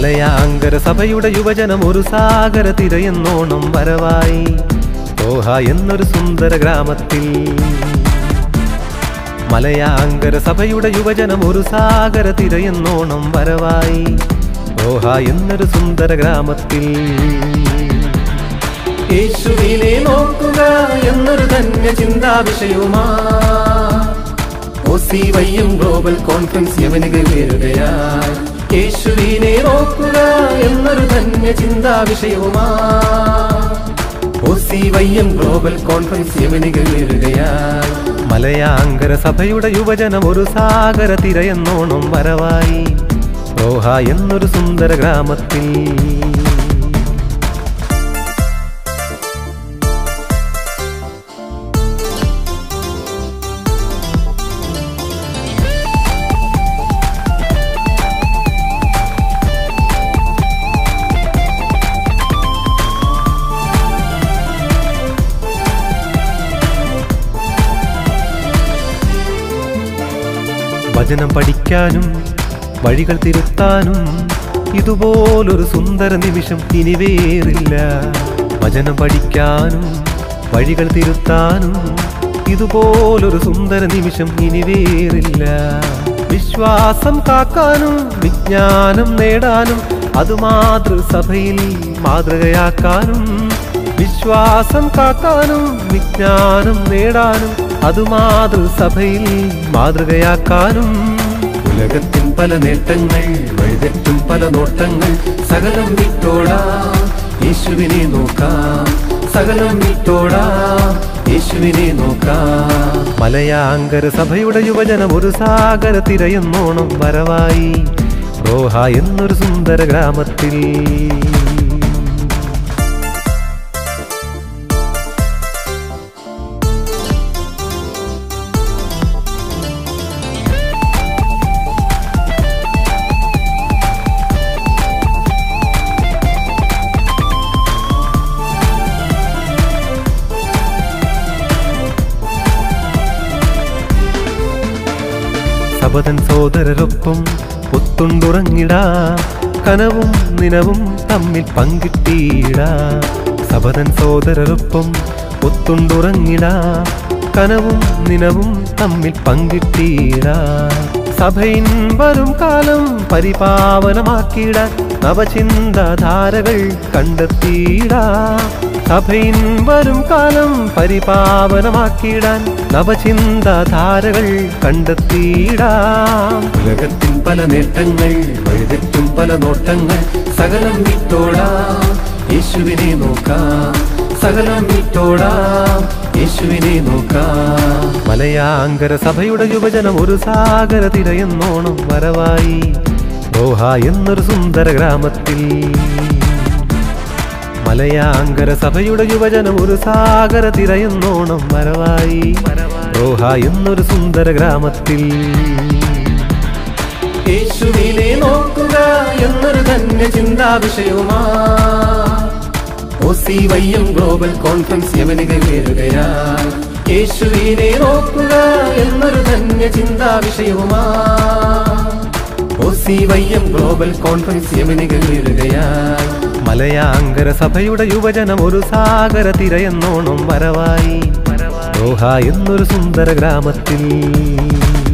മലയാങ്കര സഭയുടെ യുവജനം ഒരു സാഗര തിരയെന്നോണം വരവായി ദോഹ എന്നൊരു സുന്ദര ഗ്രാമത്തിൽ മലയാങ്കര സഭയുടെ യുവജനം ഒരു സാഗര തിരയെന്നോണം വരവായി ദോഹ എന്നൊരു സുന്ദര ഗ്രാമത്തിൽ യേശുവിനെ നോക്കുക എന്നൊരു ധന്യ ചിന്താ വിഷയവുമാ O C YM global conference യവനുകൾ വേറുകയായി യേശുവിനെ നോക്കുക എന്നൊരു ധന്യ ചിന്താ വിഷയവുമാ O C YM global conference യവനുകൾ വേറുകയായി മലയാങ്കര സഭയുടെ യുവജനം ഒരു സാഗര തിരയെന്നോണം വരവായി റോഹ എന്നൊരു സുന്ദര ഗ്രാമത്തിൽ വചനം പഠിക്കാനും വഴികൾ തിരുത്താനും ഇതുപോലൊരു സുന്ദര നിമിഷം ഇനി വേറില്ല വചനം പഠിക്കാനും വഴികൾ തിരുത്താനും ഇതുപോലൊരു സുന്ദര നിമിഷം ഇനി വേറില്ല വിശ്വാസം കാക്കാനും വിജ്ഞാനം നേടാനും അത് മാതൃസഭയിൽ മാതൃകയാക്കാനും വിശ്വാസം കാക്കാനും വിജ്ഞാനം നേടാനും അത് മാതൃസഭയിൽ മാതൃകയാക്കാനും ഉലകത്തിൻ പല നേട്ടങ്ങൾ വഴിതെറ്റും പല നോട്ടങ്ങൾ സകലം വിട്ടോടാ യേശുവിനെ നോക്കാം സകലം വിട്ടോടാ യേശുവിനെ നോക്കാം മലയാങ്കര സഭയുടെ യുവജനം ഒരു സാഗര തിരയെന്നോണം വരവായി റോഹ എന്നൊരു സുന്ദര ഗ്രാമത്തിൽ സബതൻ സോദരരൊപ്പം ഒത്തുണ്ടുറങ്ങിടാം കനവും നിനവും തമ്മിൽ പങ്കിട്ടീടാം സബതൻ സോദരരൊപ്പം ഒത്തുണ്ടുറങ്ങിടാം കനവും നിനവും തമ്മിൽ പങ്കിട്ടീടാം സഭയിൻ വരും കാലം പരിപാവനമാക്കിയിടാൻ നവചിന്താധാരകൾ കണ്ടെത്തിയിടാം സഭയിൻ വരും കാലം പരിപാവനമാക്കിയിടാൻ നവചിന്താധാരകൾ കണ്ടെത്തിയിടാം ഉലകത്തിൻ പല നേട്ടങ്ങൾ വഴിതെറ്റും പല നോട്ടങ്ങൾ സകലം വിട്ടോടാ യേശുവിനെ നോക്കാം സകലം വിട്ടോടാ യേശുവിനെ നോക്കാം മലയാങ്കര സഭയുടെ യുവജനം ഒരു സാഗര തിരയെന്നോണം വരവായി ദോഹ എന്നൊരു സുന്ദര ഗ്രാമത്തിൽ മലയാങ്കര സഭയുടെ യുവജനം ഒരു സാഗര തിരയെന്നോണം വരവായി റോഹ എന്നൊരു സുന്ദര ഗ്രാമത്തിൽ യേശുവിനെ നോക്കുക എന്നൊരു ധന്യ ചിന്താ വിഷയവുമാ O C YM global conference യവനുകൾ വേറുകയായി യേശുവിനെ നോക്കുക എന്നൊരു ധന്യ ചിന്താ വിഷയവുമാ O C YM global conference യവനുകൾ വേറുകയായി മലയാങ്കര സഭയുടെ യുവജനം ഒരു സാഗര തിരയെന്നോണം വരവായി റോഹ എന്നൊരു സുന്ദര ഗ്രാമത്തിൽ